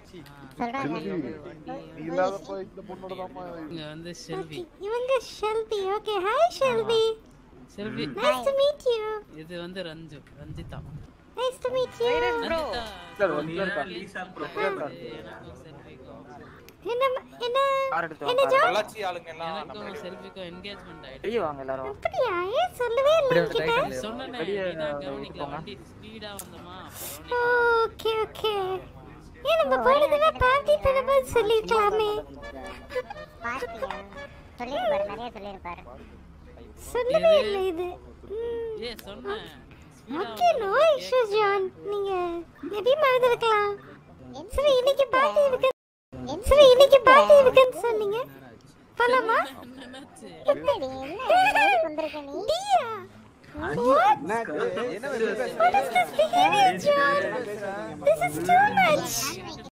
சொல்றாங்க நீ இல்லாதப்ப இந்த பொண்ணோட தான்மா இங்க வந்து செல்வி இவங்க Shelby okay hi Shelby Selvi nice to meet you இது வந்து Ranju Ranjitha nice to meet you Ranjitha sir, ஒரு நிமிஷம் இருக்கா? லீசா இருக்கா? எனக்கும் செல்விக்கும் என்ன என்ன கார் எடுத்து என்ன வாங்க. ஜான் பொள்ளாச்சி ஆளுங்க எல்லாம் எனக்கும் செல்விக்கும் என்கேஜ்மெண்ட் ஆயிடுச்சு வெளியே வாங்க எல்லாரும் அப்படியா ஏன் சொல்லவே இல்லை என்கிட்ட சொன்னேனே வெளியே நீதான் கவனிக்கல போங்க. வண்டி ஸ்பீடா வந்தோமா ஓகே ஓகே ஏன் நம்ம போன தடவை பார்ட்டி பண்ணும்போது சொல்லிருக்கலாமே பார்த்தியா சொல்லிருப்பாரு நிறைய சொல்லிருப்பாரு சொல்லவே இல்லை இது ஏ சொன்னேன் ஓகே நோ இஷ்யூ ஜான் நீங்க மேபி மறந்துருக்கலாம் சரி இன்னைக்கு பார்ட்டி இருக்கு சரி இன்னைக்கு பார்ட்டி இருக்குன்னு சொன்னீங்க போலாமா என்னாச்சு என்னடி என்ன வந்திருக்க நீ டீயா What? What is this behavior, John? This is too much.